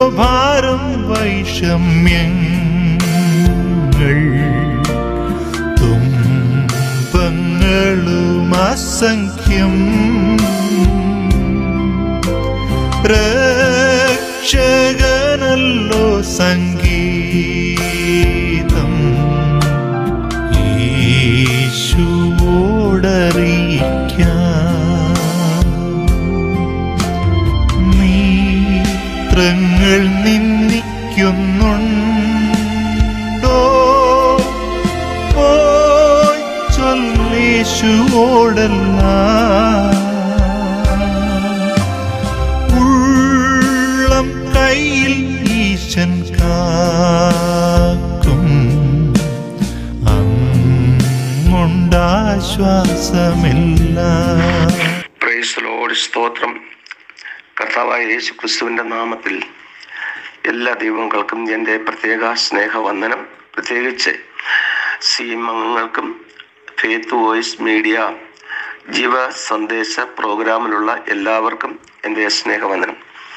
ഭാരം വൈഷമ്യങ്ങൾ തുമ്പങ്ങളും അസംഖ്യം രക്ഷകനല്ലോ സംഗീതം യേശുവോടറിയിക്കാം നീത്രങ്ങൾ നിന്ദിക്കുന്നുണ്ടോ പോയി ചൊല്ലേശുവോടല്ല ഉള്ളം കയ്യിൽ ഈശൻ കാക്കും അങ്ങുണ്ടാശ്വാസമില്ല പ്രൈസ് ലോഡ് സ്തോത്രം കർത്താവായ യേശു ക്രിസ്തുവിൻ്റെ നാമത്തിൽ എല്ലാ ദൈവങ്ങൾക്കും എൻ്റെ പ്രത്യേക സ്നേഹവന്ദനം പ്രത്യേകിച്ച് സി എം അംഗങ്ങൾക്കും ഫേത്ത് വോയിസ് മീഡിയ ജീവ സന്ദേശ പ്രോഗ്രാമിലുള്ള എല്ലാവർക്കും എൻ്റെ സ്നേഹവന്ദനം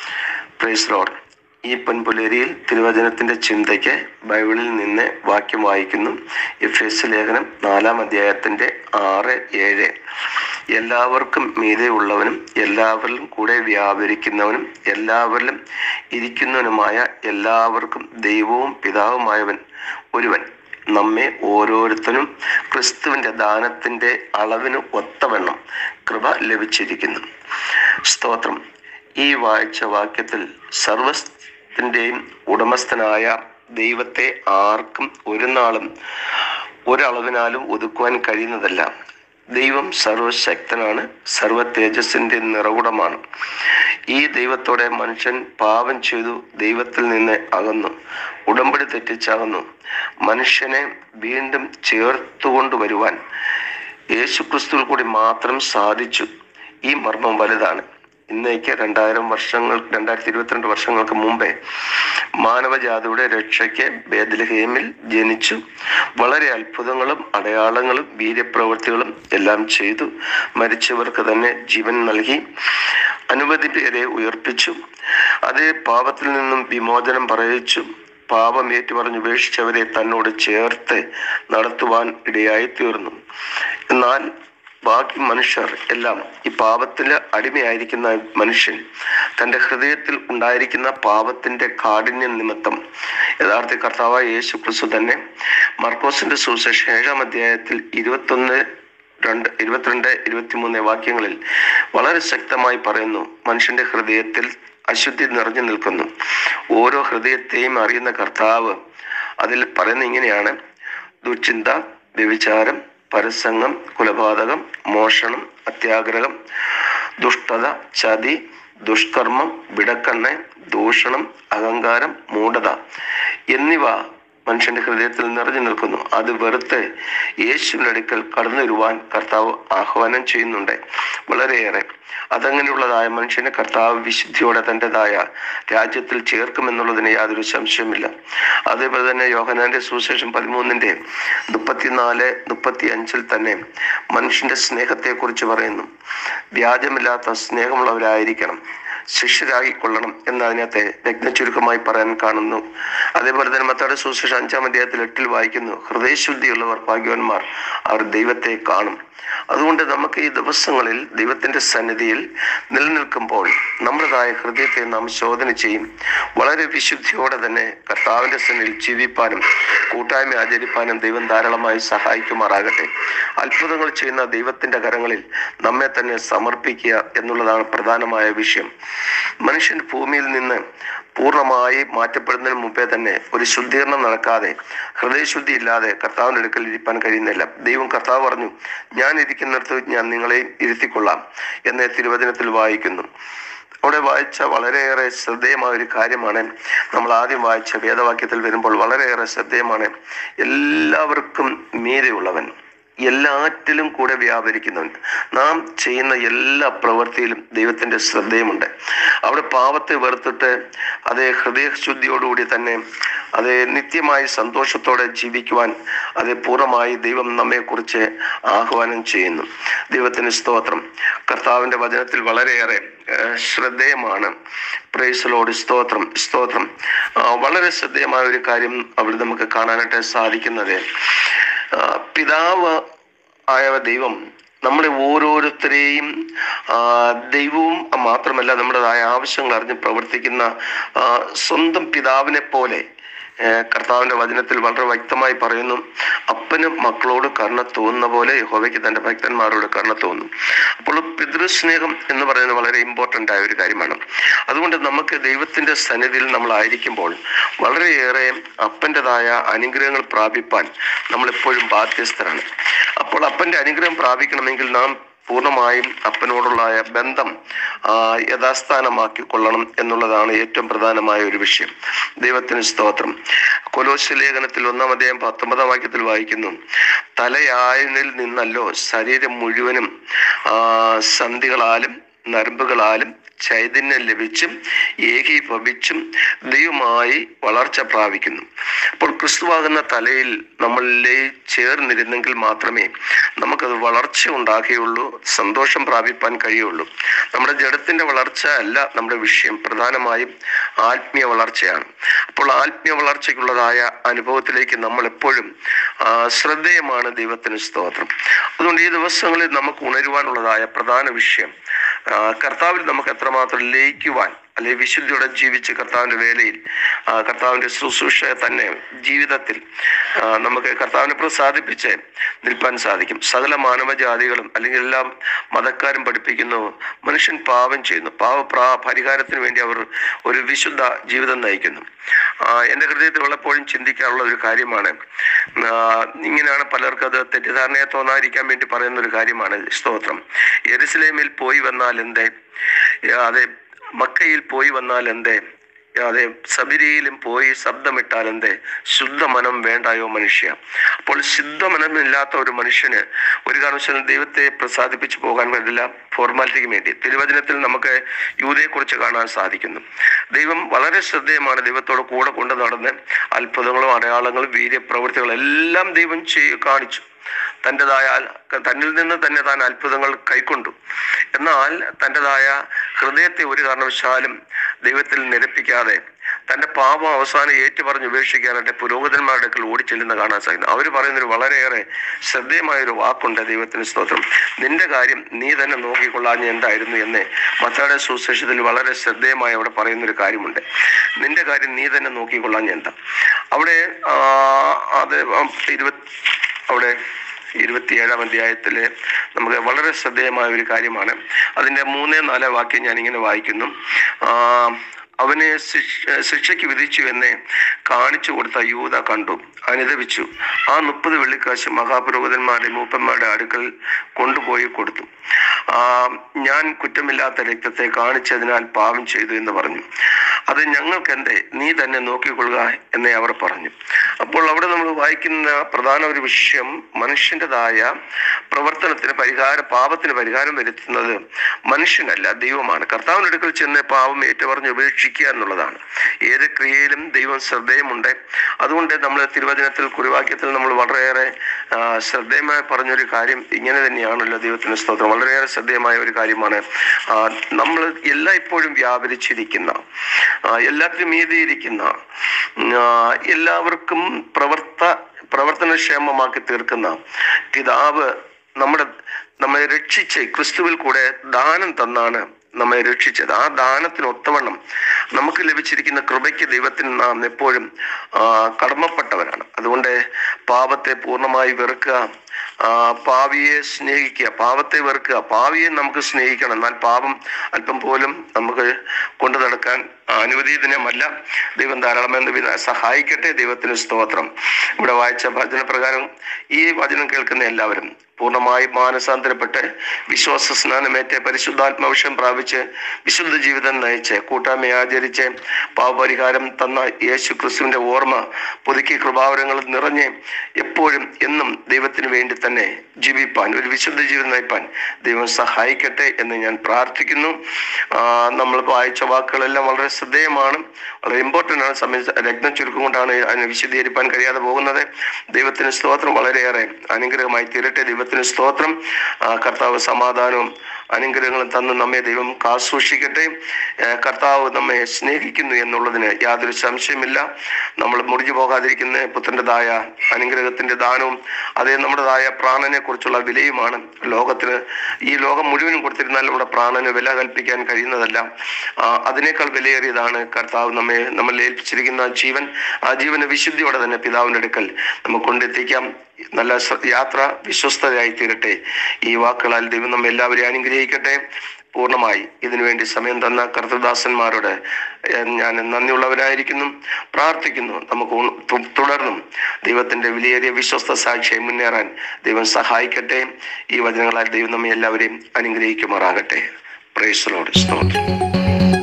പ്രൈസ് ലോഡ് ഈ പൊൻപുലരിയിൽ തിരുവചനത്തിന്റെ ചിന്തയ്ക്ക് ബൈബിളിൽ നിന്ന് വാക്യം വായിക്കുന്നു എഫ് എസ് ലേഖനം നാലാം അധ്യായത്തിന്റെ ആറ് ഏഴ് എല്ലാവർക്കും മീതെ ഉള്ളവനും എല്ലാവരിലും കൂടെ വ്യാപരിക്കുന്നവനും എല്ലാവരിലും ഇരിക്കുന്നവനുമായ എല്ലാവർക്കും ദൈവവും പിതാവുമായവൻ ഒരുവൻ നമ്മെ ഓരോരുത്തരും ക്രിസ്തുവിന്റെ ദാനത്തിന്റെ അളവിന് ഒത്തവണ്ണം കൃപ ലഭിച്ചിരിക്കുന്നു സ്തോത്രം ഈ വായിച്ച വാക്യത്തിൽ സർവത്തിൻ്റെയും ഉടമസ്ഥനായ ദൈവത്തെ ആർക്കും ഒരു നാളും ഒരളവിനാലും ഒതുക്കുവാൻ കഴിയുന്നതല്ല ദൈവം സർവശക്തനാണ് സർവ തേജസ്സിന്റെ നിറകുടമാണ് ഈ ദൈവത്തോടെ മനുഷ്യൻ പാപം ചെയ്തു ദൈവത്തിൽ നിന്ന് അകന്നു ഉടമ്പടി തെറ്റിച്ചകന്നു മനുഷ്യനെ വീണ്ടും ചേർത്തുകൊണ്ടുവരുവാൻ യേശുക്രിസ്തുവിൽ കൂടി മാത്രം സാധിച്ചു ഈ മർമ്മം വലുതാണ് ഇന്നേക്ക് രണ്ടായിരം വർഷങ്ങൾ രണ്ടായിരത്തി ഇരുപത്തിരണ്ട് വർഷങ്ങൾക്ക് മുമ്പേ മാനവജാതിയുടെ രക്ഷയ്ക്ക് ബേദലഹേമിൽ ജനിച്ചു വളരെ അത്ഭുതങ്ങളും അടയാളങ്ങളും വീര്യപ്രവൃത്തികളും എല്ലാം ചെയ്തു മരിച്ചവർക്ക് തന്നെ ജീവൻ നൽകി അനവധി പേരെ ഉയർപ്പിച്ചു അതേ പാപത്തിൽ നിന്നും വിമോചനം പറയിച്ചു പാപം ഏറ്റുപറഞ്ഞ് ഉപേക്ഷിച്ചവരെ തന്നോട് ചേർത്ത് നടത്തുവാൻ ഇടയായി തീർന്നു എന്നാൽ ബാക്കി മനുഷ്യർ എല്ലാം ഈ പാപത്തിന് അടിമയായിരിക്കുന്ന മനുഷ്യൻ തൻ്റെ ഹൃദയത്തിൽ ഉണ്ടായിരിക്കുന്ന പാപത്തിന്റെ കാഠിന്യം നിമിത്തം യഥാർത്ഥ കർത്താവായ യേശു ക്രിസ്തു തന്നെ മർക്കോസിന്റെ സുവിശേഷം ഏഴാം അധ്യായത്തിൽ ഇരുപത്തൊന്ന് രണ്ട് ഇരുപത്തിരണ്ട് ഇരുപത്തിമൂന്ന് വാക്യങ്ങളിൽ വളരെ ശക്തമായി പറയുന്നു മനുഷ്യന്റെ ഹൃദയത്തിൽ അശുദ്ധി നിറഞ്ഞു നിൽക്കുന്നു ഓരോ ഹൃദയത്തെയും അറിയുന്ന കർത്താവ് അതിൽ പറയുന്ന ഇങ്ങനെയാണ് ദുശ്ചിന്ത വ്യഭിചാരം പരസംഗം കൊലപാതകം മോഷണം അത്യാഗ്രഹം ദുഷ്ടത ചതി ദുഷ്കർമ്മം വിടക്കണ്ണ് ദൂഷണം അഹങ്കാരം മൂഢത എന്നിവ മനുഷ്യന്റെ ഹൃദയത്തിൽ നിറഞ്ഞു നിൽക്കുന്നു അത് വെറുത്ത് യേശുവിന്റെ അടുക്കൽ കടന്നു വരുവാൻ കർത്താവ് ആഹ്വാനം ചെയ്യുന്നുണ്ട് വളരെയേറെ അതങ്ങനെയുള്ളതായ മനുഷ്യനെ കർത്താവ് വിശുദ്ധിയോടെ തൻ്റെതായ രാജ്യത്തിൽ ചേർക്കുമെന്നുള്ളതിന് യാതൊരു സംശയമില്ല അതേപോലെ തന്നെ യോഹനാന്റെ സുവിശേഷം പതിമൂന്നിന്റെ മുപ്പത്തിനാല് മുപ്പത്തി അഞ്ചിൽ തന്നെ മനുഷ്യന്റെ സ്നേഹത്തെക്കുറിച്ച് പറയുന്നു വ്യാജമില്ലാത്ത സ്നേഹമുള്ളവരായിരിക്കണം ശിഷ്യരായിക്കൊള്ളണം എന്നതിനകത്തെ രത്ന ചുരുക്കമായി പറയാൻ കാണുന്നു അതേപോലെ തന്നെ മത്താടെ സുശേഷം അഞ്ചാം അധ്യായത്തിൽ എട്ടിൽ വായിക്കുന്നു ഹൃദയശുദ്ധിയുള്ളവർ ഭാഗ്യവാന്മാർ അവർ ദൈവത്തെ കാണും അതുകൊണ്ട് നമുക്ക് ഈ ദിവസങ്ങളിൽ ദൈവത്തിന്റെ സന്നിധിയിൽ നിലനിൽക്കുമ്പോൾ നമ്മുടേതായ ഹൃദയത്തെ നാം ശോധന ചെയ്യും വളരെ വിശുദ്ധിയോടെ തന്നെ കർത്താവിന്റെ സന്നിധിയിൽ ജീവിപ്പാനും കൂട്ടായ്മ ആചരിപ്പാനും ദൈവം ധാരാളമായി സഹായിക്കുമാറാകട്ടെ അത്ഭുതങ്ങൾ ചെയ്യുന്ന ദൈവത്തിന്റെ കരങ്ങളിൽ നമ്മെ തന്നെ സമർപ്പിക്കുക എന്നുള്ളതാണ് പ്രധാനമായ വിഷയം മനുഷ്യൻ ഭൂമിയിൽ നിന്ന് പൂർണ്ണമായി മാറ്റപ്പെടുന്നതിന് മുമ്പേ തന്നെ ഒരു ശുദ്ധീകരണം നടക്കാതെ ഹൃദയശുദ്ധി ഇല്ലാതെ കർത്താവിൻ്റെ അടുക്കൽ ഇരിപ്പാൻ കഴിയുന്നില്ല ദൈവം കർത്താവ് പറഞ്ഞു ഞാൻ ഇരിക്കുന്നിടത്ത് ഞാൻ നിങ്ങളെ ഇരുത്തിക്കൊള്ളാം എന്ന് തിരുവചനത്തിൽ വായിക്കുന്നു അവിടെ വായിച്ച വളരെയേറെ ശ്രദ്ധേയമായ ഒരു കാര്യമാണ് നമ്മൾ ആദ്യം വായിച്ച വേദവാക്യത്തിൽ വരുമ്പോൾ വളരെയേറെ ശ്രദ്ധേയമാണ് എല്ലാവർക്കും മീതെയുള്ളവൻ എല്ലാറ്റിലും കൂടെ വ്യാപരിക്കുന്നവൻ നാം ചെയ്യുന്ന എല്ലാ പ്രവൃത്തിയിലും ദൈവത്തിന്റെ ശ്രദ്ധയുമുണ്ട് അവിടെ പാപത്തെ വെറുത്തിട്ട് അതേ ഹൃദയശുദ്ധിയോടുകൂടി തന്നെ അതേ നിത്യമായി സന്തോഷത്തോടെ ജീവിക്കുവാൻ അതേ പൂർണ്ണമായി ദൈവം നമ്മെക്കുറിച്ച് ആഹ്വാനം ചെയ്യുന്നു ദൈവത്തിന് സ്തോത്രം കർത്താവിന്റെ വചനത്തിൽ വളരെയേറെ ഏഹ്, ശ്രദ്ധേയമാണ് പ്രൈസലോട് സ്തോത്രം സ്തോത്രം ആ, വളരെ ശ്രദ്ധേയമായ ഒരു കാര്യം അവിടെ നമുക്ക് കാണാനായിട്ട് സാധിക്കുന്നത് ആ, പിതാവ് ആയ ദൈവം നമ്മളെ ഓരോരുത്തരെയും ആ, ദൈവവും മാത്രമല്ല നമ്മുടേതായ ആവശ്യങ്ങൾ അറിഞ്ഞ് പ്രവർത്തിക്കുന്ന ആ, സ്വന്തം പിതാവിനെ പോലെ ഏ, കർത്താവിന്റെ വചനത്തിൽ വളരെ വ്യക്തമായി പറയുന്നു അപ്പന് മക്കളോട് കരുണ തോന്നുന്ന പോലെ യഹോവയ്ക്ക് തന്റെ ഭക്തന്മാരോട് കരുണ തോന്നും അപ്പോൾ പിതൃസ്നേഹം എന്ന് പറയുന്നത് വളരെ ഇമ്പോർട്ടൻ്റ് ആയ ഒരു കാര്യമാണ് അതുകൊണ്ട് നമുക്ക് ദൈവത്തിന്റെ സന്നിധിയിൽ നമ്മളായിരിക്കുമ്പോൾ വളരെയേറെ അപ്പൻ്റെതായ അനുഗ്രഹങ്ങൾ പ്രാപിപ്പാൻ നമ്മൾ എപ്പോഴും ബാധ്യസ്ഥരാണ് അപ്പോൾ അപ്പന്റെ അനുഗ്രഹം പ്രാപിക്കണമെങ്കിൽ നാം പൂർണ്ണമായും അപ്പനോടുള്ള ബന്ധം ആ, യഥാസ്ഥാനമാക്കി കൊള്ളണം എന്നുള്ളതാണ് ഏറ്റവും പ്രധാനമായ ഒരു വിഷയം ദൈവത്തിന് സ്തോത്രം കൊലോശ ലേഖനത്തിൽ ഒന്നാം അധ്യായം പത്തൊമ്പതാം വാക്യത്തിൽ വായിക്കുന്നു തലയായനിൽ നിന്നല്ലോ ശരീരം മുഴുവനും ആ, സന്ധികളാലും നരമ്പുകളാലും ചൈതന്യം ലഭിച്ചും ഏകീഭവിച്ചും ദൈവമായി വളർച്ച പ്രാപിക്കുന്നു അപ്പോൾ ക്രിസ്തുവാകുന്ന തലയിൽ നമ്മളിലെ ചേർന്നിരുന്നെങ്കിൽ മാത്രമേ നമുക്കത് വളർച്ച ഉണ്ടാക്കുകയുള്ളൂ സന്തോഷം പ്രാപിപ്പാൻ കഴിയുള്ളൂ നമ്മുടെ ജഡത്തിന്റെ വളർച്ച അല്ല നമ്മുടെ വിഷയം പ്രധാനമായും ആത്മീയ വളർച്ചയാണ് അപ്പോൾ ആത്മീയ വളർച്ചയ്ക്കുള്ളതായ അനുഭവത്തിലേക്ക് നമ്മൾ എപ്പോഴും ആ, ശ്രദ്ധേയമാണ് ദൈവത്തിന് സ്തോത്രം അതുകൊണ്ട് ഈ ദിവസങ്ങളിൽ നമുക്ക് ഉണരുവാനുള്ളതായ പ്രധാന വിഷയം ആ, കർത്താവിൽ നമുക്ക് എത്രമാത്രം ലയിക്കുവാൻ അല്ലെങ്കിൽ വിശുദ്ധിയോടെ ജീവിച്ച് കർത്താവിന്റെ വേലയിൽ ആ, കർത്താവിന്റെ ശുശ്രൂഷ തന്നെ ജീവിതത്തിൽ ആ, നമുക്ക് കർത്താവിനെ പ്രസാദിപ്പിച്ച് നിൽപ്പാൻ സാധിക്കും സകല മാനവജാതികളും അല്ലെങ്കിൽ എല്ലാ മതക്കാരും പഠിപ്പിക്കുന്നു മനുഷ്യൻ പാപം ചെയ്യുന്നു പാവ പ്രാ പരിഹാരത്തിന് വേണ്ടി അവർ ഒരു വിശുദ്ധ ജീവിതം നയിക്കുന്നു ആ, എൻ്റെ ഹൃദയത്തിൽ ഉള്ളപ്പോഴും ചിന്തിക്കാനുള്ള ഒരു കാര്യമാണ് ആ, ഇങ്ങനെയാണ് പലർക്കും അത് തെറ്റിദ്ധാരണയെ തോന്നാതിരിക്കാൻ വേണ്ടി പറയുന്ന ഒരു കാര്യമാണ് സ്തോത്രം യെരുസലേമിൽ പോയി വന്നാൽ എന്തേ അതെ മക്കയിൽ പോയി വന്നാൽ എന്തേ അതെ സബരിയിലും പോയി ശബ്ദമിട്ടാൽ എന്തേ ശുദ്ധമനം വേണ്ടായോ മനുഷ്യ അപ്പോൾ ശുദ്ധമനമില്ലാത്ത ഒരു മനുഷ്യന് ഒരു കാരണവശാലും ദൈവത്തെ പ്രസാദിപ്പിച്ചു പോകാൻ വേണ്ടില്ല ഫോർമാലിറ്റിക്ക് വേണ്ടി തിരുവചനത്തിൽ നമുക്ക് യൂതയെക്കുറിച്ച് കാണാൻ സാധിക്കുന്നു ദൈവം വളരെ ശ്രദ്ധേയമാണ് ദൈവത്തോട് കൂടെ കൊണ്ട് നടന്ന് അത്ഭുതങ്ങളും അടയാളങ്ങളും വീര്യപ്രവൃത്തികളും എല്ലാം ദൈവം ചെയ്യ കാണിച്ചു തൻ്റെതായ തന്നിൽ നിന്ന് തന്നെ താൻ അത്ഭുതങ്ങൾ കൈക്കൊണ്ടു എന്നാൽ തൻ്റെതായ ഹൃദയത്തെ ഒരു കാരണവശാലും ദൈവത്തിൽ നിരപ്പിക്കാതെ തന്റെ പാപം അവസാനം ഏറ്റുപറഞ്ഞ് ഉപേക്ഷിക്കാനായിട്ട് പുരോഹിതന്മാരുടെ അടുക്കൽ ഓടിച്ചെല്ലുന്ന കാണാൻ സാധിക്കുന്നു അവർ പറയുന്നൊരു വളരെയേറെ ശ്രദ്ധേയമായ ഒരു വാക്കുണ്ട് ദൈവത്തിന് സ്തോത്രം നിന്റെ കാര്യം നീ തന്നെ നോക്കിക്കൊള്ളാഞ്ഞ എന്തായിരുന്നു എന്ന് മത്താടെ സുശേഷത്തിൽ വളരെ ശ്രദ്ധേയമായി അവിടെ പറയുന്ന ഒരു കാര്യമുണ്ട് നിന്റെ കാര്യം നീ തന്നെ നോക്കിക്കൊള്ളാഞ്ഞ എന്താ അവിടെ ആ, അത് ഇരുപത് അവിടെ ഇരുപത്തിയേഴാം അധ്യായത്തില് നമുക്ക് വളരെ ശ്രദ്ധേയമായ ഒരു കാര്യമാണ് അതിന്റെ മൂന്നേ നാല് വാക്യം ഞാൻ ഇങ്ങനെ വായിക്കുന്നു ആ, അവനെ ശിക്ഷ ശിക്ഷയ്ക്ക് വിധിച്ചു എന്ന് കാണിച്ചു കൊടുത്ത യൂത കണ്ടു അനുദപിച്ചു ആ മുപ്പത് വെള്ളിക്കാശ് മഹാപുരോഹിതന്മാരുടെ മൂപ്പന്മാരുടെ അടുക്കൽ കൊണ്ടുപോയി കൊടുത്തു ആ ഞാൻ കുറ്റമില്ലാത്ത രക്തത്തെ കാണിച്ചതിനാൽ പാപം ചെയ്തു എന്ന് പറഞ്ഞു അത് ഞങ്ങൾക്ക് എന്തേ നീ തന്നെ നോക്കിക്കൊള്ളുക എന്നേ അവർ പറഞ്ഞു അപ്പോൾ അവിടെ നമ്മൾ വായിക്കുന്ന പ്രധാന ഒരു വിഷയം മനുഷ്യൻ്റെതായ പ്രവർത്തനത്തിന് പരിഹാര പാപത്തിന് പരിഹാരം വരുത്തുന്നത് മനുഷ്യനല്ല ദൈവമാണ് കർത്താവിൻ്റെ അടുക്കൽ ചെന്ന് പാപം ഏറ്റുപറഞ്ഞ് ഉപേക്ഷിക്കുക എന്നുള്ളതാണ് ഏത് ക്രിയയിലും ദൈവം ശ്രദ്ധേയമുണ്ട് അതുകൊണ്ട് നമ്മൾ തിരുവചനത്തിൽ കുറിവാക്യത്തിൽ നമ്മൾ വളരെയേറെ ആ, ശ്രദ്ധേയമായി പറഞ്ഞൊരു കാര്യം ഇങ്ങനെ തന്നെയാണല്ലോ ദൈവത്തിന് സ്തോത്രം വളരെയേറെ ശ്രദ്ധേയമായ ഒരു കാര്യമാണ് നമ്മൾ എല്ലായ്പ്പോഴും വ്യാപരിച്ചിരിക്കുന്ന ആ, എല്ലാത്തിനും മീതിയിരിക്കുന്ന ആ, എല്ലാവർക്കും പ്രവർത്ത പ്രവർത്തനക്ഷേമമാക്കി തീർക്കുന്ന പിതാവ് നമ്മുടെ നമ്മെ രക്ഷിച്ച് ക്രിസ്തുവിൽ കൂടെ ദാനം തന്നാണ് നമ്മെ രക്ഷിച്ചത് ആ ദാനത്തിന് ഒത്തവണ്ണം നമുക്ക് ലഭിച്ചിരിക്കുന്ന കൃപയ്ക്ക് ദൈവത്തിന് നാം എപ്പോഴും ആ, കടമപ്പെട്ടവരാണ് അതുകൊണ്ട് പാപത്തെ പൂർണ്ണമായി വെറുക്കുക ആ, പാവിയെ സ്നേഹിക്കുക പാപത്തെ വെറുക്കുക പാവിയെ നമുക്ക് സ്നേഹിക്കണം എന്നാൽ പാപം അല്പം പോലും നമുക്ക് കൊണ്ടു നടക്കാൻ അനുവദീതനമല്ല ദൈവം ധാരാളമെന്ന് വിധ- സഹായിക്കട്ടെ ദൈവത്തിന് സ്തോത്രം ഇവിടെ വായിച്ച വചന പ്രകാരം ഈ വചനം കേൾക്കുന്ന എല്ലാവരും പൂർണ്ണമായി മാനസാന്തരപ്പെട്ട് വിശ്വാസ സ്നാനമേറ്റ് പരിശുദ്ധാത്മാവിഷം പ്രാപിച്ച് വിശുദ്ധ ജീവിതം നയിച്ച് കൂട്ടായ്മ ആചരിച്ച് പാവപരിഹാരം തന്ന യേശു ക്രിസ്തുവിന്റെ ഓർമ്മ പുതുക്കി കൃപാവരങ്ങൾ നിറഞ്ഞ് എപ്പോഴും എന്നും ദൈവത്തിന് വേണ്ടി തന്നെ ജീവിപ്പാൻ ഒരു വിശുദ്ധ ജീവിതം നയിപ്പാൻ ദൈവം സഹായിക്കട്ടെ എന്ന് ഞാൻ പ്രാർത്ഥിക്കുന്നു ആ, നമ്മൾ വായിച്ച വാക്കുകളെല്ലാം വളരെ ശ്രദ്ധേയമാണ് വളരെ ഇമ്പോർട്ടൻ്റ് ആണ് സമയം രത്നം ചുരുക്കം കൊണ്ടാണ് അതിനെ വിശദീകരിപ്പാൻ കഴിയാതെ പോകുന്നത് ദൈവത്തിന് സ്തോത്രം വളരെയേറെ അനുഗ്രഹമായി തീരട്ടെ ദൈവത്തിന് സ്തോത്രം ആ, കർത്താവ് സമാധാനവും അനുഗ്രഹങ്ങളും തന്ന് നമ്മെ ദൈവം കാസൂക്ഷിക്കട്ടെ ഏ, കർത്താവ് നമ്മെ സ്നേഹിക്കുന്നു എന്നുള്ളതിന് യാതൊരു സംശയമില്ല നമ്മൾ മുറിഞ്ഞു പോകാതിരിക്കുന്ന പുത്രൻ്റെതായ അനുഗ്രഹത്തിന്റെ ദാനവും അതേ നമ്മുടേതായ പ്രാണനെ കുറിച്ചുള്ള വിലയുമാണ് ലോകത്തിന് ഈ ലോകം മുഴുവനും കൊടുത്തിരുന്നാൽ നമ്മുടെ പ്രാണന് വില കൽപ്പിക്കാൻ കഴിയുന്നതല്ല ആ, അതിനേക്കാൾ വിലയേറിയതാണ് കർത്താവ് നമ്മെ നമ്മൾ ഏൽപ്പിച്ചിരിക്കുന്ന ജീവൻ ആ ജീവന് വിശുദ്ധിയോടെ തന്നെ പിതാവിൻ്റെ അടുക്കൽ നമുക്ക് കൊണ്ടെത്തിക്കാം നല്ല സ- യാത്ര വിശ്വസ്തതയായി തീരട്ടെ ഈ വാക്കുകളാൽ ദൈവം നമ്മെ എല്ലാവരെയും അനുഗ്രഹിക്കട്ടെ പൂർണ്ണമായി ഇതിനുവേണ്ടി സമയം തന്ന കർത്തദാസന്മാരോട് ഏഹ്, ഞാൻ നന്ദിയുള്ളവനായിരിക്കുന്നു പ്രാർത്ഥിക്കുന്നു നമുക്ക് ഉ- തു- തുടർന്നും ദൈവത്തിന്റെ വിലയേറിയ വിശ്വസ്ത സാക്ഷിയെ മുന്നേറാൻ ദൈവം സഹായിക്കട്ടെ ഈ വചനങ്ങളാൽ ദൈവം നമ്മെ എല്ലാവരെയും അനുഗ്രഹിക്കുമാറാകട്ടെ പ്രേസലോട് സ്തോത്രം